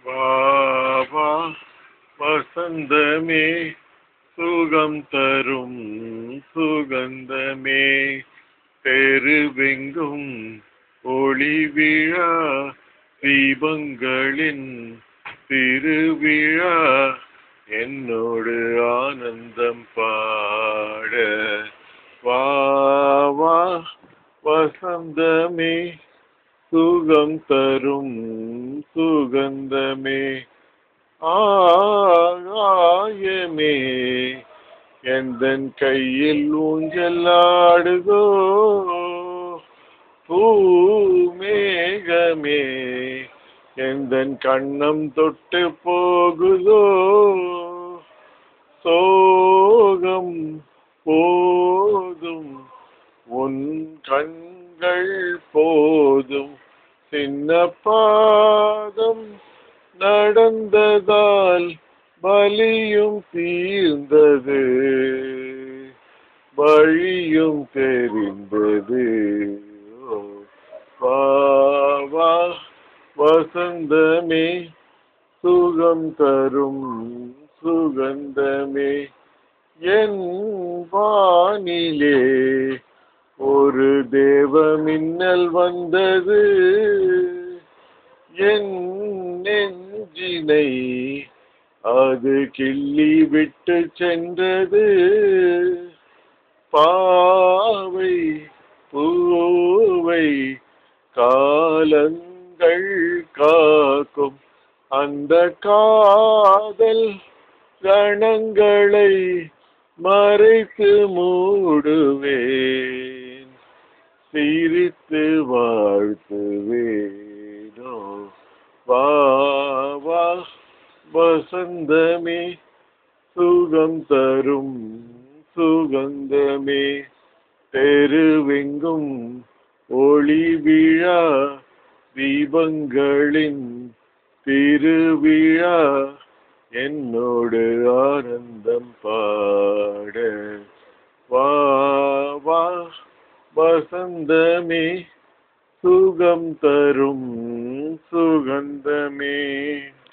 வா வா வசந்தமே சுகம் தரும் சுகந்தமே தெருவெங்கும் ஒளி விழா தீபங்களின் திருவிழா என்னோடு ஆனந்தம் பாட வா வா வசந்தமே சுகம் தரும் சுகந்தமே ஆகாயமே எந்தன் கையில் ஊஞ்சலாடுதோ பூமேகமே எந்தன் கண்ணம் தொட்டு போகுதோ சோகம் போதும் உன் கண்கள் போதும் சின்ன பாதம் நடந்ததால் பலியும் தீர்ந்தது வழியும் தெரிந்தது ஓ, வா வா வசந்தமே சுகம் தரும் சுகந்தமே என் வானிலே ஒரு தேவ மின்னல் வந்தது என் நெஞ்சினை அது கிள்ளி விட்டு சென்றது பாவை பூவை காலங்கள் காக்கும் அந்த காதல் கணங்களை மறைத்து மூடுவேன் சிரித்து வாழ்த்துவேனோ வா வா வசந்தமே சுகம் தரும் சுகந்தமே தெருவெங்கும் ஒளி விழா தீபங்களின் திருவிழா என்னோடு ஆனந்தம் பாட வா வா வசந்தமே சுகம் தரும் சுகந்தமே